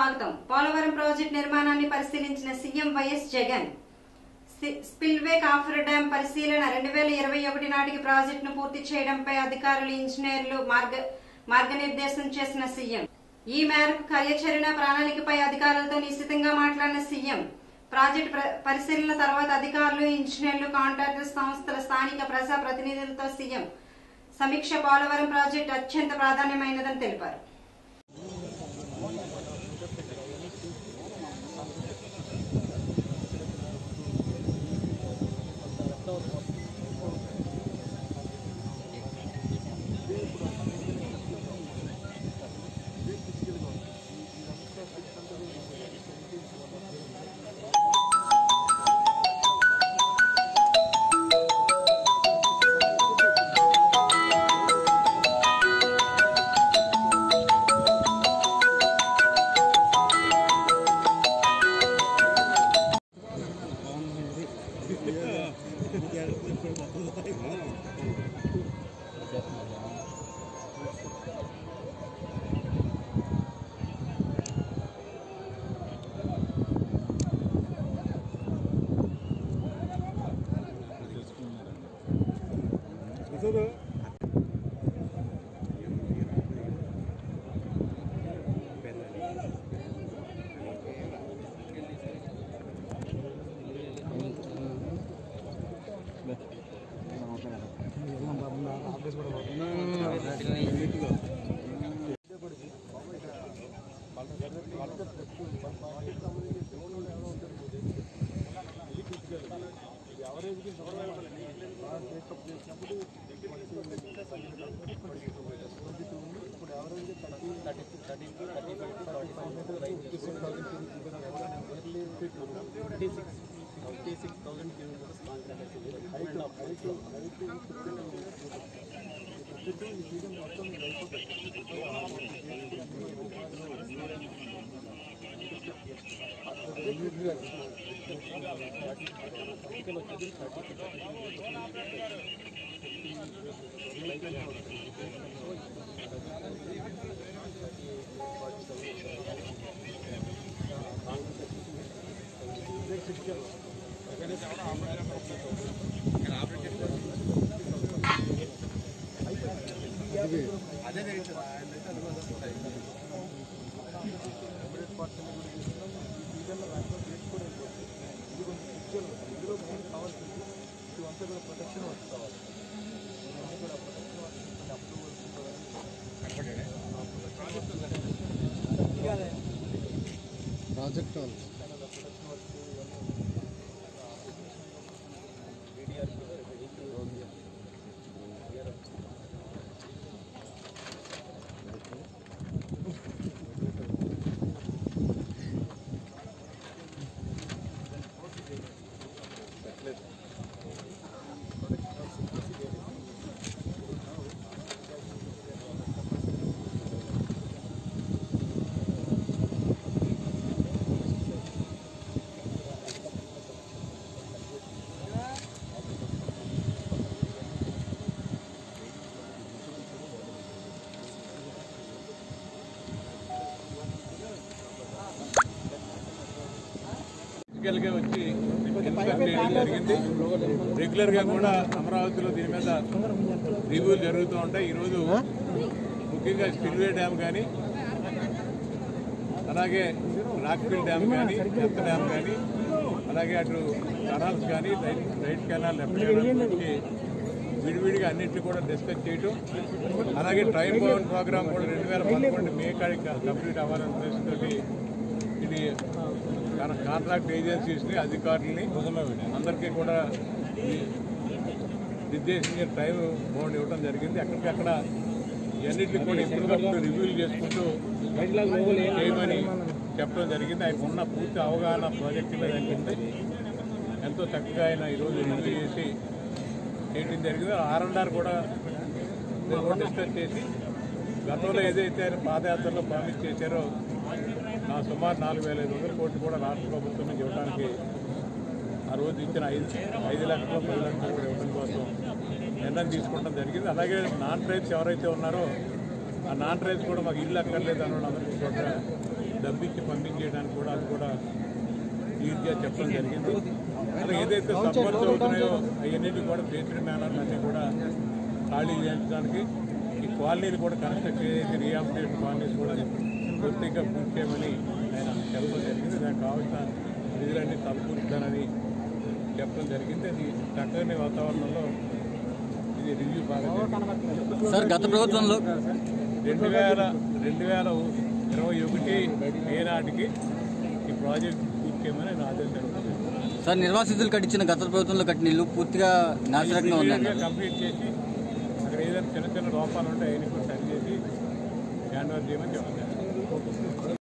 స్వాగతం పోలవరం ప్రాజెక్టు నిర్మాణాన్ని పరిశీలించిన సీఎం వైఎస్ జగన్ సి- స్పిల్వే కాఫర్ డ్యాం పరిశీలన రెండు వేల ఇరవై ఒకటి నాటికి ప్రాజెక్టును పూర్తి చేయడంపై అధికారులు ఇంజనీర్లు మార్గ మార్గనిర్దేశం చేసిన సీఎం ఈ మేరకు కార్యాచరణ ప్రణాళికపై అధికారులతో నిశితంగా మాట్లాడిన సీఎం ప్రాజెక్టు ప్ర- పరిశీలన తర్వాత అధికారులు ఇంజనీర్లు కాంట్రాక్టర్ సంస్థల స్థానిక ప్రజా ప్రతినిధులతో సీఎం సమీక్ష పోలవరం ప్రాజెక్టు అత్యంత ప్రాధాన్యమైనదని తెలిపారు ప్రాజెక్ట్ వాళ్ళు ఫిజికల్ గా వచ్చి ఇన్స్పెక్ట్ చేయడం జరిగింది రెగ్యులర్ గా కూడా అమరావతిలో దీని మీద రివ్యూలు జరుగుతూ ఉంటాయి ఈరోజు ముఖ్యంగా స్పిల్వే డ్యామ్ కానీ అలాగే రాక్ఫిల్ డ్యామ్ కానీ ఎత్త డ్యామ్ కానీ అలాగే అటు కెనాల్స్ కానీ right right canal left canal గురించి విడివిడిగా అన్నింటినీ కూడా డిస్కస్ చేయటం అలాగే ట్రైన్ భవన్ ప్రోగ్రామ్ కూడా రెండు వేల పదకొండు మే కాడికి కంప్లీట్ అవ్వాలనే ఉద్దేశంతో ఇది కాన్- కాంట్రాక్ట్ ఏజెన్సీస్ని అధికారులని అందరికీ కూడా ఈ నిర్దేశించిన టైం బౌండ్ ఇవ్వడం జరిగింది అక్కడికక్కడ ఇవన్నిటిని కూడా ఎప్పటికప్పుడు రివ్యూలు చేసుకుంటూ చేయమని చెప్పడం జరిగింది ఆయన ఉన్న పూర్తి అవగాహన ప్రాజెక్టు మీద ఏంటంటే ఎంతో చక్కగా ఆయన ఈరోజు రివ్యూ చేసి చేయడం జరిగింది ఆర్ అండ్ ఆర్ కూడా మేము కూడా డిస్కస్ చేసి గతంలో ఏదైతే ఆయన పాదయాత్రలో ప్రామిస్ చేశారో నా సుమారు నాలుగు వేల ఐదు వందల కోట్లు కూడా రాష్ట్ర ప్రభుత్వం నుంచి ఇవ్వడానికి ఆ రోజు ఇచ్చిన ఐదు ఐదు లక్షలు పది లక్షలు కూడా ఇవ్వడం కోసం నిర్ణయం తీసుకోవడం జరిగింది అలాగే నాన్ ట్రైబ్స్ ఎవరైతే ఉన్నారో ఆ నాన్ ట్రైబ్స్ కూడా మాకు ఇల్లు అక్కర్లేదు అన్న అందరికీ కూడా డబ్బిచ్చి పంపించేయడానికి కూడా అది కూడా ఈజీగా చెప్పడం జరిగింది అలాగే ఏదైతే సబ్బర్స్ అవుతున్నాయో అవన్నిటి కూడా బేసిక్ మేనర్లు అన్నీ కూడా ఖాళీ చేయించడానికి ఈ కాలనీలు కూడా కన్స్ట్రక్ట్ చేసి రీహాబిలిటేషన్ కాలనీస్ కూడా పూర్తిగా పూర్తి చేయమని ఆయన చెప్పడం జరిగింది దానికి కావాల్సిన నిధులన్నీ సమకూర్చాలని చెప్పడం జరిగింది అది చక్కని వాతావరణంలో ఇది రివ్యూ బాగా జరిగింది. సార్ గత ప్రభుత్వంలో రెండు వేల రెండు వేల ఇరవై ఒకటి మే నాటికి ఈ ప్రాజెక్ట్ పూర్తి చేయమని నా ఆదేశం సార్ నిర్వాసితులు కట్టించిన గత ప్రభుత్వంలో కట్టిన ఇల్లు పూర్తిగా నాశనకంగా ఉందండి కంప్లీట్ చేసి అక్కడ ఏదైనా చిన్న చిన్న లోపాలు ఉంటే అవన్నీ కూడా సరి చేసి హ్యాండ్ ఓవర్ చేయమని చెప్పారు